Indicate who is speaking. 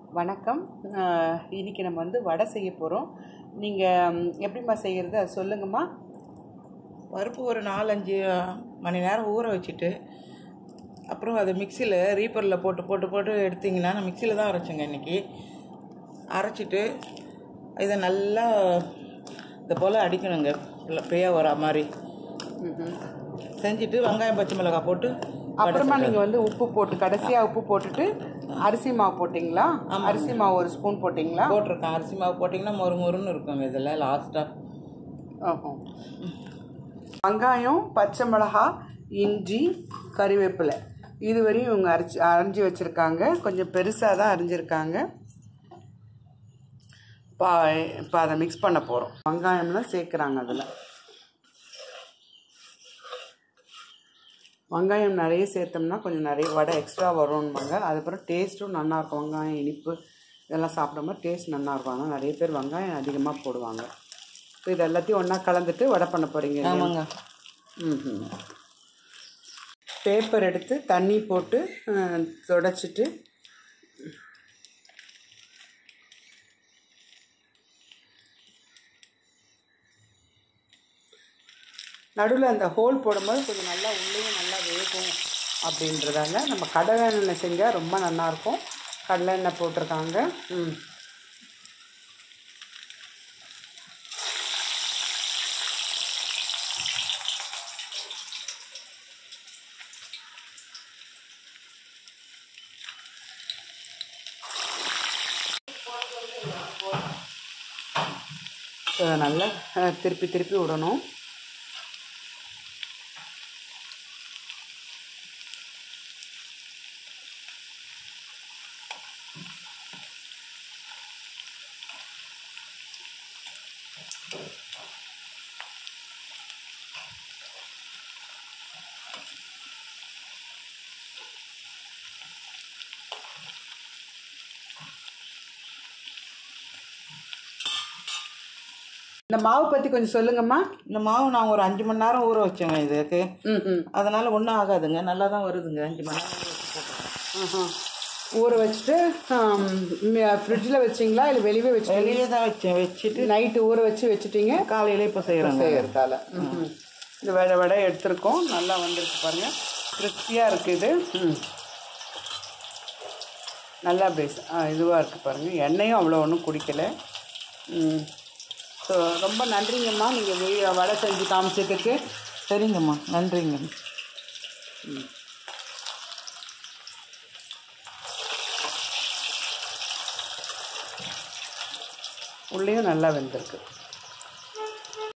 Speaker 1: வணக்கம் அஹ், இன்னைக்கு நம்ம வந்து வடை செய்ய போகிறோம் நீங்கள் எப்படிம்மா செய்கிறது அது சொல்லுங்கம்மா
Speaker 2: பருப்பு ஒரு நாலஞ்சு மணி நேரம் ஊற வச்சுட்டு அப்புறம் அதை மிக்சியில் ரீப்பரில் போட்டு போட்டு போட்டு எடுத்திங்கன்னா நான் மிக்சியில் தான் அரைச்சேங்க இன்றைக்கி அரைச்சிட்டு இதை நல்லா இது போல் அடிக்கணுங்க பேய வர மாதிரி செஞ்சுட்டு வெங்காயம் பச்சை மிளகாய் போட்டு
Speaker 1: அப்புறமா நீங்கள் வந்து உப்பு போட்டு கடைசியாக உப்பு போட்டுட்டு அரிசி மாவு போட்டிங்களா அரிசி மாவு ஒரு ஸ்பூன் போட்டிங்களா
Speaker 2: போட்டிருக்கேன் அரிசி மாவு போட்டிங்கன்னா மொறு மொறுன்னு இருக்குங்க இதில் லாஸ்ட்டாக
Speaker 1: ஆஹா. வெங்காயம் பச்சை மிளகா இஞ்சி கறிவேப்பிலை இது வரையும் இவங்க அரைச்சி அரைஞ்சி வச்சுருக்காங்க கொஞ்சம் பெருசாக தான் அரிஞ்சிருக்காங்க இப்போ இப்போ அதை மிக்ஸ் பண்ண போகிறோம் வெங்காயம்லாம் சேர்க்குறாங்க அதில் வெங்காயம் நிறைய சேர்த்தோம்னா கொஞ்சம் நிறைய வடை எக்ஸ்ட்ரா வரும்பாங்க அதுக்கப்புறம் டேஸ்ட்டும் நல்லாயிருக்கும் வெங்காயம் இனிப்பு இதெல்லாம் சாப்பிடும்போது டேஸ்ட் நல்லாயிருக்கும் ஆனால் நிறைய பேர் வெங்காயம் அதிகமாக போடுவாங்க இப்போ இது எல்லாத்தையும் ஒன்றா கலந்துட்டு வடை பண்ண போகிறீங்க
Speaker 2: ஆமாங்க
Speaker 1: ம் பேப்பர் எடுத்து தண்ணி போட்டு அஹ், தொடச்சிட்டு நடுவில் அந்த ஹோல் போடும்போது கொஞ்சம் நல்லா உள்ளேயும் நல்லா வேகும் அப்படின்றதால நம்ம கடலை எண்ணெய் செஞ்சால் ரொம்ப நல்லாயிருக்கும் கடலை எண்ணெய் போட்டிருக்காங்க ம் ஸோ அதை நல்லா அஹ், திருப்பி திருப்பி விடணும் இந்த மாவு பற்றி கொஞ்சம் சொல்லுங்கம்மா
Speaker 2: இந்த மாவு நான் ஒரு அஞ்சு மணி நேரம் ஊற வச்சேங்க இதுக்கு
Speaker 1: ம் ம்
Speaker 2: அதனால் ஒன்றும் ஆகாதுங்க நல்லா தான் வருதுங்க அஞ்சு மணி நேரம் ஊற வச்சு போட்டுருக்கேன்
Speaker 1: ஆஹா. ஊற வச்சுட்டு ஃப்ரிட்ஜில் வச்சிங்களா இல்லை வெளியே வச்சு
Speaker 2: வெளியே தான் வச்சேன் வச்சுட்டு
Speaker 1: நைட்டு ஊற வச்சு வச்சுட்டீங்க
Speaker 2: காலையில் இப்போ செய்கிறேங்க
Speaker 1: செய்யறதால இந்த வடை வடை எடுத்திருக்கோம் நல்லா வந்திருக்கு பாருங்க கிறிஸ்பியாக இருக்குது ம் நல்லா பேஸ் இதுவாக இருக்குது பாருங்கள் எண்ணெயும் அவ்வளோ ஒன்றும் குடிக்கல ம் ஸோ ரொம்ப நன்றிங்கம்மா நீங்கள் வடை செஞ்சு காமிச்சதுக்கு
Speaker 2: சரிங்கம்மா நன்றிங்க
Speaker 1: உள்ளேயும் நல்லா வெந்திருக்கு